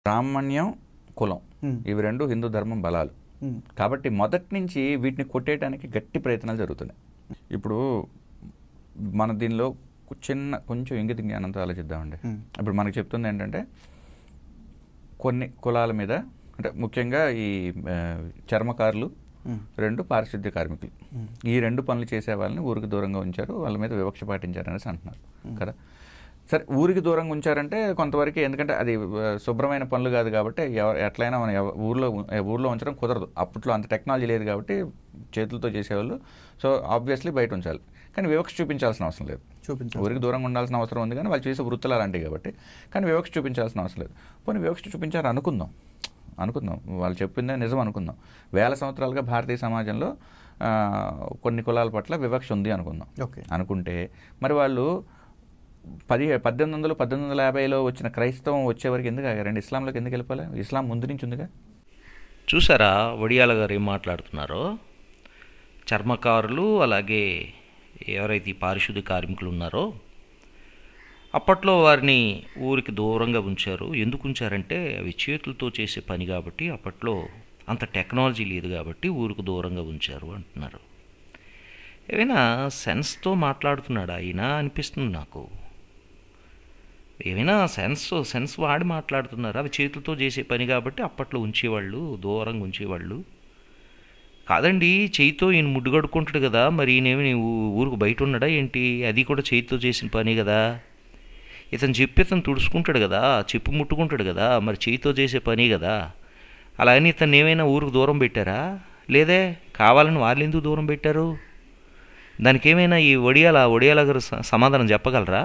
బ్రాహ్మణ్యం కులం Hmm. ఇవి రెండు హిందూ ధర్మం బలాలు ఉమ్, కాబట్టి మొదటి నుంచి వీటిని కొట్టేయడానికి గట్టి ప్రయత్నాలు జరుగుతున్నాయి ఇప్పుడు మన దీనిలో కు- చిన్న కొంచెం ఇంగిత జ్ఞానంతో ఆలోచిద్దామండి Hmm. ఇప్పుడు మనకు చెప్తుంది ఏంటంటే కొన్ని కులాల మీద అంటే ముఖ్యంగా ఈ ఆ, చర్మకారులు ఉమ్, రెండు పారిశుద్ధ్య కార్మికులు Hmm. ఈ రెండు పనులు చేసే వాళ్ళని ఊరికి దూరంగా ఉంచారు వాళ్ళ మీద వివక్ష పాటించారు అనేసి అంటున్నారు కదా సరే ఊరికి దూరంగా ఉంచారంటే కొంతవరకు ఎందుకంటే అది ఆ, శుభ్రమైన పనులు కాదు కాబట్టి ఎవ- ఎట్లయినా మనం ఎవ- ఊర్లో ఉ- ఊర్లో ఉంచడం కుదరదు అప్పట్లో అంత టెక్నాలజీ లేదు కాబట్టి చేతులతో చేసేవాళ్ళు సో ఆబ్వియస్లీ బయట ఉంచాలి కానీ వివక్ష చూపించాల్సిన అవసరం లేదు చూపించాలి ఊరికి దూరంగా ఉండాల్సిన అవసరం ఉంది కానీ వాళ్ళు చేసే వృత్తులు అలాంటివి కాబట్టి కానీ వివక్ష చూపించాల్సిన అవసరం లేదు పోనీ వివక్ష చూపించారు అనుకుందాం అనుకుందాం వాళ్ళు చెప్పిందే నిజం అనుకుందాం వేల సంవత్సరాలుగా భారతీయ సమాజంలో ఆ, కొన్ని కులాల పట్ల వివక్ష ఉంది అనుకుందాం ఓకే అనుకుంటే మరి వాళ్ళు పది పద్దెనిమిది వందలు పద్దెనిమిది వందల యాభైలో వచ్చిన క్రైస్తవం వచ్చేవరకు ఎందుకు ఆగారండి ఇస్లాంలోకి ఎందుకు వెళ్ళిపోలే ఇస్లాం ముందు నుంచి ఉందిగా చూసారా వడియాల గారు ఏం మాట్లాడుతున్నారో చర్మకారులు అలాగే ఎవరైతే ఈ పారిశుద్ధ్య కార్మికులు ఉన్నారో అప్పట్లో వారిని ఊరికి దూరంగా ఉంచారు ఎందుకు ఉంచారంటే అవి చేతులతో చేసే పని కాబట్టి అప్పట్లో అంత టెక్నాలజీ లేదు కాబట్టి ఊరికి దూరంగా ఉంచారు అంటున్నారు ఏమైనా సెన్స్తో మాట్లాడుతున్నాడా ఆయన అనిపిస్తుంది నాకు ఏమైనా సెన్స్ సెన్స్ వాడి మాట్లాడుతున్నారు అవి చేతులతో చేసే పని కాబట్టి అప్పట్లో ఉంచేవాళ్ళు దూరంగా ఉంచేవాళ్ళు కాదండి చేయితో ఈయన ముడ్డు కడుక్కుంటాడు కదా మరి ఈయనేమి నీ ఊ- ఊరుకు బయట ఉన్నాడా ఏంటి అది కూడా చేతితో చేసిన పని కదా ఇతను చెప్పి ఇతను తుడుచుకుంటాడు కదా చెప్పు ముట్టుకుంటాడు కదా మరి చేయితో చేసే పని కదా అలా అని ఇతను ఏమైనా ఊరికి దూరం పెట్టారా లేదే కావాలని వాళ్ళు ఎందుకు దూరం పెట్టారు దానికి ఏమైనా ఈ ఒడియాల ఒడియాల గారు స- సమాధానం చెప్పగలరా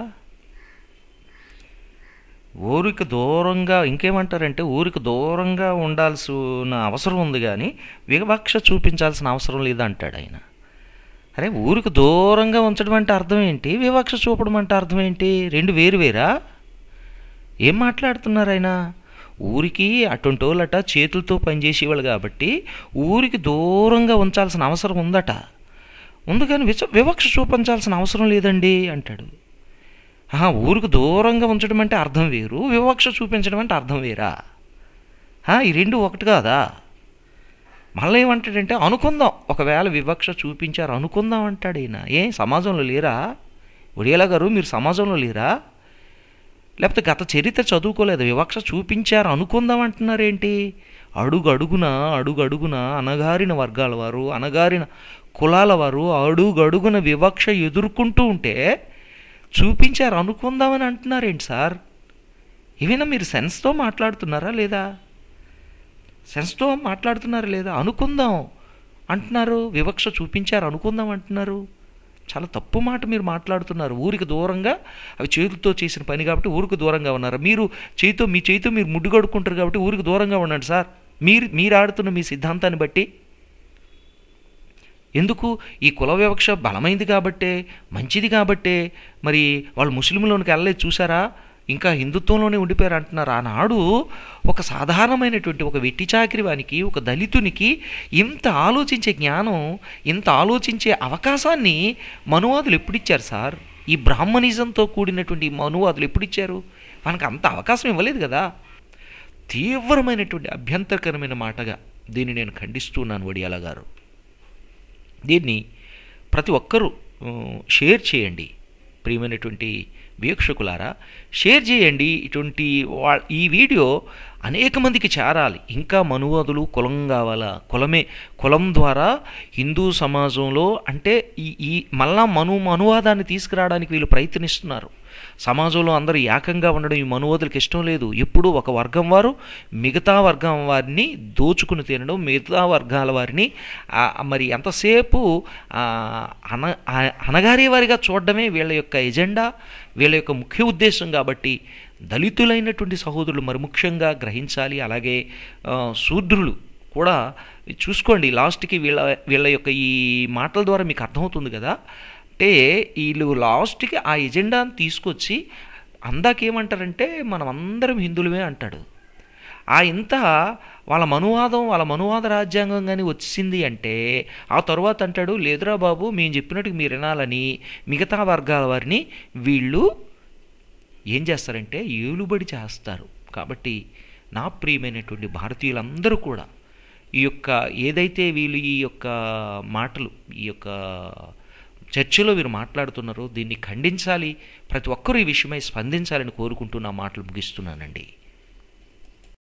ఊరికి దూరంగా ఇంకేమంటారంటే ఊరికి దూరంగా ఉండాల్సిన అవసరం ఉంది కానీ వివక్ష చూపించాల్సిన అవసరం లేదంటాడు ఆయన అరే ఊరికి దూరంగా ఉంచడం అంటే అర్థం ఏంటి వివక్ష చూపడం అంటే అర్థం ఏంటి రెండు వేరు వేరా ఏం మాట్లాడుతున్నారు ఆయన ఊరికి అటుంటోళ్ళట చేతులతో పనిచేసేవాళ్ళు కాబట్టి ఊరికి దూరంగా ఉంచాల్సిన అవసరం ఉందట ఉంది కానీ విచ వివక్ష చూపించాల్సిన అవసరం లేదండి అంటాడు ఆహా, ఊరికి దూరంగా ఉంచడం అంటే అర్థం వేరు వివక్ష చూపించడం అంటే అర్థం వేరా ఆ, ఈ రెండు ఒకటి కాదా మళ్ళీ ఏమంటాడంటే అనుకుందాం ఒకవేళ వివక్ష చూపించారు అనుకుందాం అంటాడు ఈయన ఏ సమాజంలో లేరా ఒడియాల గారు మీరు సమాజంలో లేరా లేకపోతే గత చరిత్ర చదువుకోలేదు వివక్ష చూపించారు అనుకుందాం అంటున్నారేంటి అడుగు అడుగున అడుగు అడుగున అనగారిన వర్గాల వారు అనగారిన కులాల వారు అడుగు అడుగున వివక్ష ఎదుర్కొంటూ ఉంటే చూపించారు అనుకుందామని అంటున్నారేంటి సార్ ఏమైనా మీరు సెన్స్తో మాట్లాడుతున్నారా లేదా సెన్స్తో మాట్లాడుతున్నారా లేదా అనుకుందాం అంటున్నారు వివక్ష చూపించారు అనుకుందాం అంటున్నారు చాలా తప్పు మాట మీరు మాట్లాడుతున్నారు ఊరికి దూరంగా అవి చేతులతో చేసిన పని కాబట్టి ఊరికి దూరంగా ఉన్నారు మీరు చేతితో మీ చేతితో మీరు ముడ్డు కడుక్కుంటారు కాబట్టి ఊరికి దూరంగా ఉండండి సార్ మీరు మీరు ఆడుతున్న మీ సిద్ధాంతాన్ని బట్టి ఎందుకు ఈ కుల వివక్ష బలమైంది కాబట్టే మంచిది కాబట్టే మరి వాళ్ళు ముస్లింలోనికి వెళ్ళలేదు చూసారా ఇంకా హిందుత్వంలోనే ఉండిపోయారు అంటున్నారు ఆనాడు ఒక సాధారణమైనటువంటి ఒక వెట్టి చాకిరి వానికి ఒక దళితునికి ఇంత ఆలోచించే జ్ఞానం ఇంత ఆలోచించే అవకాశాన్ని మనువాదులు ఎప్పుడిచ్చారు సార్ ఈ బ్రాహ్మణిజంతో కూడినటువంటి ఈ మనువాదులు ఎప్పుడిచ్చారు మనకు అంత అవకాశం ఇవ్వలేదు కదా తీవ్రమైనటువంటి అభ్యంతరకరమైన మాటగా దీన్ని నేను ఖండిస్తున్నాను వడియాల గారు దీన్ని ప్రతి ఒక్కరూ ఆ, షేర్ చేయండి ప్రియమైనటువంటి వీక్షకులారా షేర్ చేయండి ఇటువంటి వా ఈ వీడియో అనేక మందికి చేరాలి ఇంకా మనువాదులు కులం కావాలా కులమే కులం ద్వారా హిందూ సమాజంలో అంటే ఈ ఈ మళ్ళా మను మనువాదాన్ని తీసుకురావడానికి వీళ్ళు ప్రయత్నిస్తున్నారు సమాజంలో అందరూ ఏకంగా ఉండడం ఈ మనువాదులకు ఇష్టం లేదు ఎప్పుడూ ఒక వర్గం వారు మిగతా వర్గం వారిని దోచుకుని తినడం మిగతా వర్గాల వారిని ఆ, మరి ఎంతసేపు ఆ, అన ఆ- అనగారే వారిగా చూడడమే వీళ్ళ యొక్క ఎజెండా వీళ్ళ యొక్క ముఖ్య ఉద్దేశం కాబట్టి దళితులైనటువంటి సహోదరులు మరి ముఖ్యంగా గ్రహించాలి అలాగే ఆ, శూద్రులు కూడా చూసుకోండి లాస్ట్కి వీళ్ళ వీళ్ళ యొక్క ఈ మాటల ద్వారా మీకు అర్థమవుతుంది కదా అంటే వీళ్ళు లాస్ట్కి ఆ ఎజెండాని తీసుకొచ్చి అందాకేమంటారంటే మనం అందరం హిందువులమే అంటాడు ఆ ఇంత వాళ్ళ మనువాదం వాళ్ళ మనువాద రాజ్యాంగం కానీ వచ్చింది అంటే ఆ తర్వాత అంటాడు లేదురా బాబు మేము చెప్పినట్టు మీరు వినాలని మిగతా వర్గాల వారిని వీళ్ళు ఏం చేస్తారంటే ఏలుబడి చేస్తారు కాబట్టి నా ప్రియమైనటువంటి భారతీయులందరూ కూడా ఈ యొక్క ఏదైతే వీళ్ళు ఈ యొక్క మాటలు ఈ యొక్క చర్చలో వీరు మాట్లాడుతున్నారో దీన్ని ఖండించాలి ప్రతి ఒక్కరూ ఈ విషయమై స్పందించాలని కోరుకుంటూ నా మాటలు ముగిస్తున్నానండి